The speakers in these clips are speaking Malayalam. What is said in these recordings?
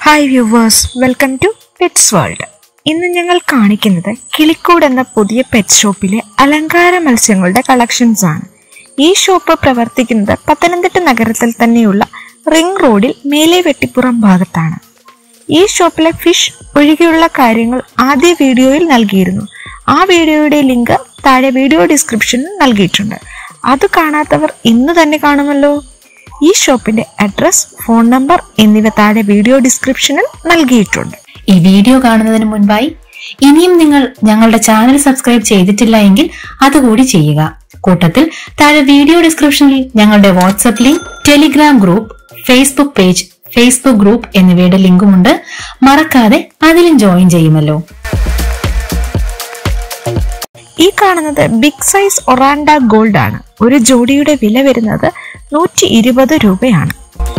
hi viewers welcome to pets world ഇന്ന് ഞങ്ങൾ കാണിക്കുന്നത് കിളിക്കൂട് എന്ന പുതിയ പെറ്റ് ഷോപ്പിലെ അലങ്കാര മത്സ്യങ്ങളുടെ കളക്ഷൻസ് ആണ് ഈ ഷോപ്പ് പ്രവർത്തിക്കുന്നത് പത്തനംതിട്ട നഗരത്തിൽ തന്നെയുള്ള റിംഗ് റോഡിൽ മേലെ വെട്ടിപ്പുറം ഭാഗത്താണ് ഈ ഷോപ്പിലെ ഫിഷ് ഒഴികെയുള്ള കാര്യങ്ങൾ ആദ്യ വീഡിയോയിൽ നൽകിയിരുന്നു ആ വീഡിയോയുടെ ലിങ്ക് താഴെ വീഡിയോ ഡിസ്ക്രിപ്ഷനിൽ നൽകിയിട്ടുണ്ട് അത് കാണാത്തവർ ഇന്ന് തന്നെ കാണുമല്ലോ ഈ ഷോപ്പിന്റെ അഡ്രസ് ഫോൺ നമ്പർ എന്നിവ താഴെ വീഡിയോ ഡിസ്ക്രിപ്ഷനിൽ നൽകിയിട്ടുണ്ട് ഈ വീഡിയോ കാണുന്നതിന് മുൻപായി ഇനിയും നിങ്ങൾ ഞങ്ങളുടെ ചാനൽ സബ്സ്ക്രൈബ് ചെയ്തിട്ടില്ല എങ്കിൽ അതുകൂടി ചെയ്യുക കൂട്ടത്തിൽ താഴെ വീഡിയോ ഡിസ്ക്രിപ്ഷനിൽ ഞങ്ങളുടെ WhatsApp link Telegram group Facebook page Facebook group എന്നിവയുടെ ലിങ്കുമുണ്ട് മറക്കാതെ അതിലും ജോയിൻ ചെയ്യുമല്ലോ ഈ കാണുന്നത് ബിഗ് സൈസ് ഒറാൻഡ ഗോൾഡ് ആണ് ഒരു ജോഡിയുടെ വില വരുന്നത് നൂറ്റി ഇരുപത് രൂപയാണ്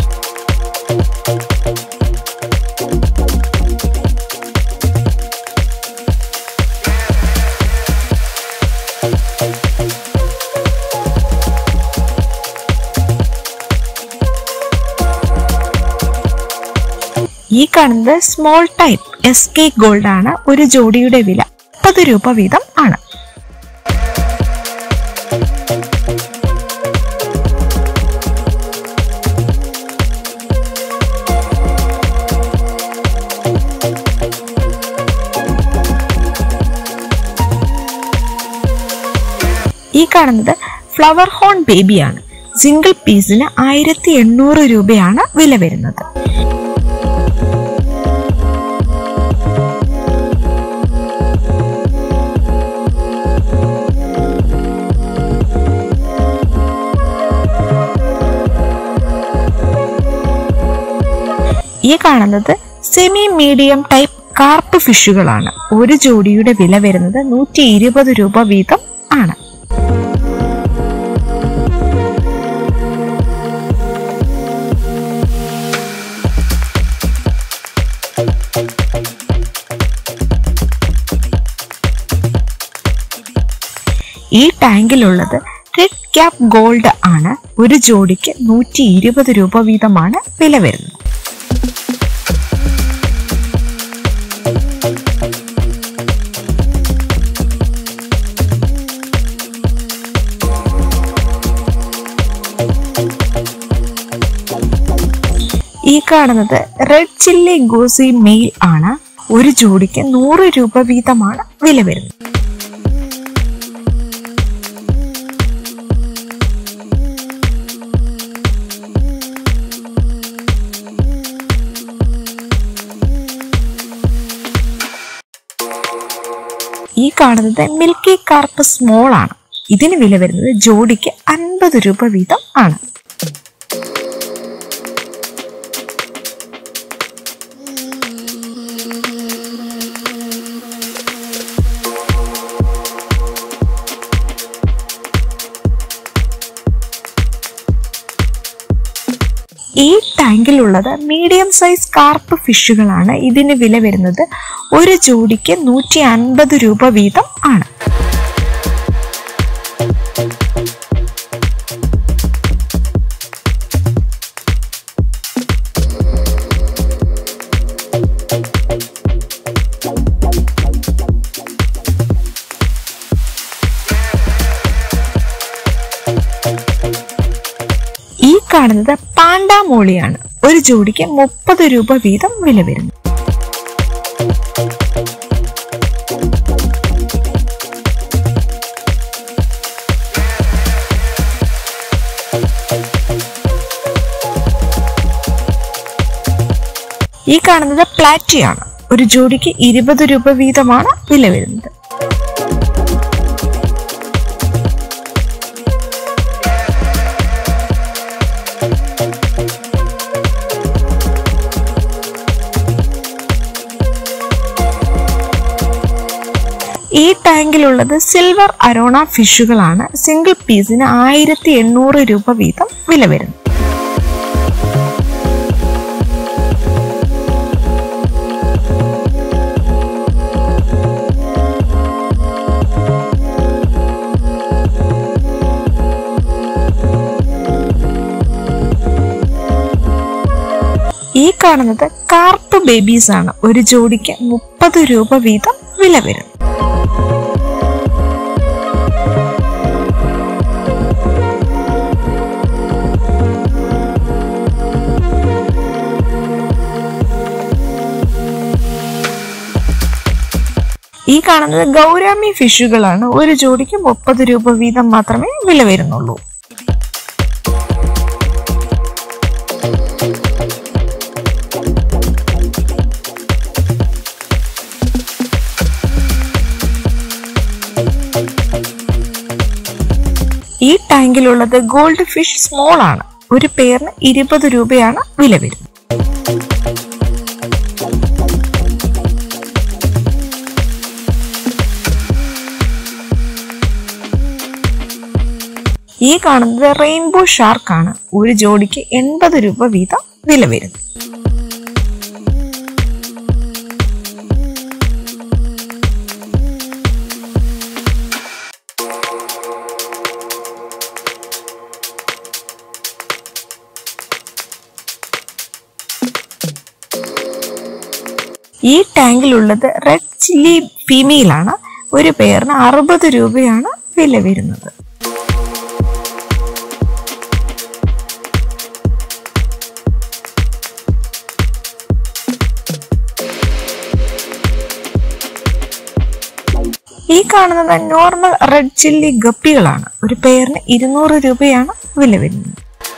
ഈ കാണുന്നത് small type S K gold ആണ് ഒരു ജോഡിയുടെ വില മുപ്പത് രൂപ വീതം ആണ് ഈ കാണുന്നത് ഫ്ലവർ ഹോൺ ബേബിയാണ് സിംഗിൾ പീസിന് ആയിരത്തി എണ്ണൂറ് രൂപയാണ് വില വരുന്നത് ഈ കാണുന്നത് സെമി മീഡിയം ടൈപ്പ് കാർപ്പ് ഫിഷുകളാണ് ഒരു ജോഡിയുടെ വില വരുന്നത് നൂറ്റി ഇരുപത് രൂപ വീതം ആണ് ഈ ടാങ്കിലുള്ളത് റെഡ് ക്യാപ് ഗോൾഡ് ആണ് ഒരു ജോഡിക്ക് നൂറ്റി ഇരുപത് രൂപ വീതമാണ് വില വരുന്നത് ഈ കാണുന്നത് റെഡ് ചില്ലി ഗോസി മെയിൽ ആണ് ഒരു ജോഡിക്ക് നൂറ് രൂപ വീതമാണ് വില വരുന്നത് ഈ കാണുന്നത് മിൽക്കി കാർപ്പ് സ്മോൾ ആണ് ഇതിന് വില വരുന്നത് ജോഡിക്ക് അൻപത് രൂപ വീതം ആണ് ഈ ടാങ്കിലുള്ളത് മീഡിയം സൈസ് കാർപ്പ് ഫിഷുകളാണ് ഇതിന് വില വരുന്നത് ഒരു ജോഡിക്ക് നൂറ്റി അൻപത് രൂപ വീതം ആണ് ഈ കാണുന്നത് പാണ്ടാമോളിയാണ് ഒരു ജോഡിക്ക് മുപ്പത് രൂപ വീതം വില വരുന്നു ഈ കാണുന്നത് പ്ലാറ്റിയാണ് ഒരു ജോഡിക്ക് ഇരുപത് രൂപ വീതമാണ് വില വരുന്നത് ഈ ടാങ്കിലുള്ളത് സിൽവർ അരോണ ഫിഷുകളാണ് സിംഗിൾ പീസിന് ആയിരത്തി എണ്ണൂറ് രൂപ വീതം വില വരുന്നു ഈ ഈ കാണുന്നത് കാർപ്പ് ബേബീസ് ആണ് ഒരു ജോഡിക്ക് മുപ്പത് രൂപ വീതം വില വരും ഈ കാണുന്നത് ഗൗരാമി ഫിഷുകളാണ് ഒരു ജോഡിക്ക് മുപ്പത് രൂപ വീതം മാത്രമേ വില വരുന്നുള്ളൂ ഈ ടാങ്കിലുള്ളത് ഗോൾഡ് ഫിഷ് സ്മോൾ ആണ് ഒരു പേരിന് ഇരുപത് രൂപയാണ് വില വരുന്നത് ഈ കാണുന്നത് റെയിൻബോ ഷാർക്ക് ആണ് ഒരു ജോഡിക്ക് എൺപത് രൂപ വീതം വില വരുന്നു ഈ ടാങ്കിലുള്ളത് റെഡ് ചില്ലി ഫീമെയിൽ ആണ് ഒരു പേരിന് അറുപത് രൂപയാണ് വില വരുന്നത് ഈ കാണുന്നത് നോർമൽ റെഡ് ചില്ലി ഗപ്പികളാണ് ഒരു പേരിന് ഇരുന്നൂറ് രൂപയാണ് വില വരുന്നത്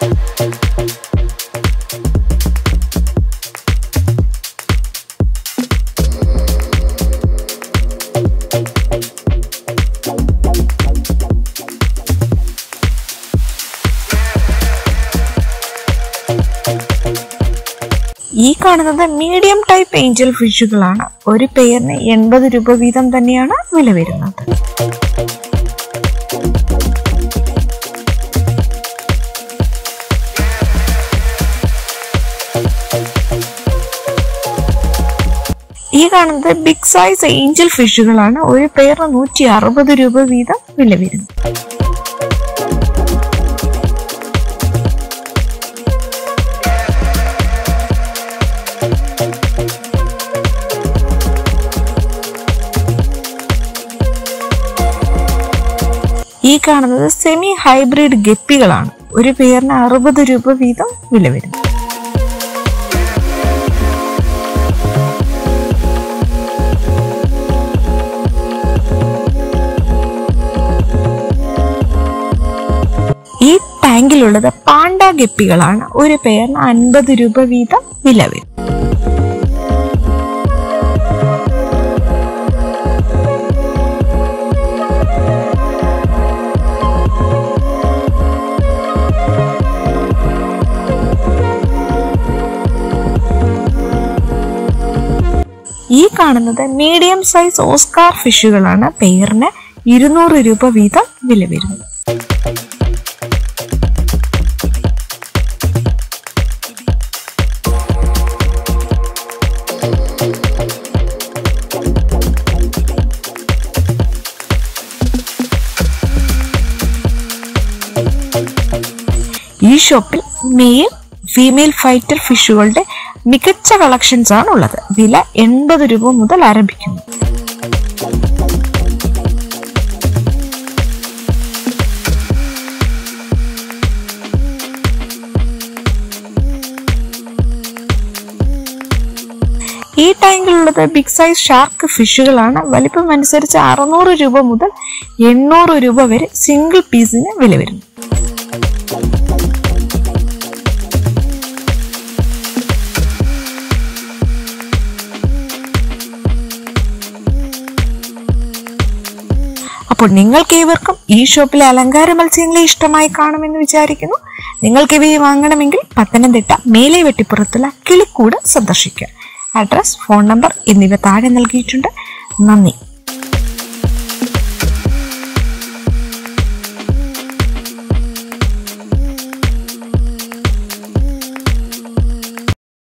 ഈ കാണുന്നത് മീഡിയം ടൈപ്പ് ഏഞ്ചൽ ഫിഷുകളാണ് ഒരു പേരിന് എൺപത് രൂപ വീതം തന്നെയാണ് വില വരുന്നത് ഈ കാണുന്നത് ബിഗ് സൈസ് ഏഞ്ചൽ ഫിഷുകളാണ് ഒരു പേരിന് നൂറ്റി അറുപത് രൂപ വീതം വില വരുന്നു ഈ കാണുന്നത് സെമി ഹൈബ്രിഡ് ഗപ്പികളാണ് ഒരു പേരിന് അറുപത് രൂപ വീതം വില വരും ഈ ടാങ്കിലുള്ളത് പാണ്ട ഗപ്പികളാണ് ഒരു പേരിന് അൻപത് രൂപ വീതം വില വരും ഈ കാണുന്നത് മീഡിയം സൈസ് ഓസ്കാർ ഫിഷുകളാണ് പേരിന് ഇരുന്നൂറ് രൂപ വീതം വില വരുന്നത് ഈ ഷോപ്പിൽ മെയിൽ ഫീമെയിൽ ഫൈറ്റർ ഫിഷുകളുടെ മികച്ച കളക്ഷൻസ് ആണ് ഉള്ളത് വില എൺപത് രൂപ മുതൽ ആരംഭിക്കുന്നു ഈ ടാങ്കിലുള്ളത് ബിഗ് സൈസ് ഷാർക്ക് ഫിഷുകളാണ് വലിപ്പം അനുസരിച്ച് അറുന്നൂറ് രൂപ മുതൽ എണ്ണൂറ് രൂപ വരെ സിംഗിൾ പീസിന് വില വരുന്നു അപ്പോൾ നിങ്ങൾക്ക് ഏവർക്കും ഈ ഷോപ്പിലെ അലങ്കാര മത്സ്യങ്ങളെ ഇഷ്ടമായി കാണുമെന്ന് വിചാരിക്കുന്നു നിങ്ങൾക്ക് ഇവയെ വാങ്ങണമെങ്കിൽ പത്തനംതിട്ട മേലെ വെട്ടിപ്പുറത്തുള്ള കിളിക്കൂട് സന്ദർശിക്കുക അഡ്രസ് ഫോൺ നമ്പർ എന്നിവ താഴെ നൽകിയിട്ടുണ്ട് നന്ദി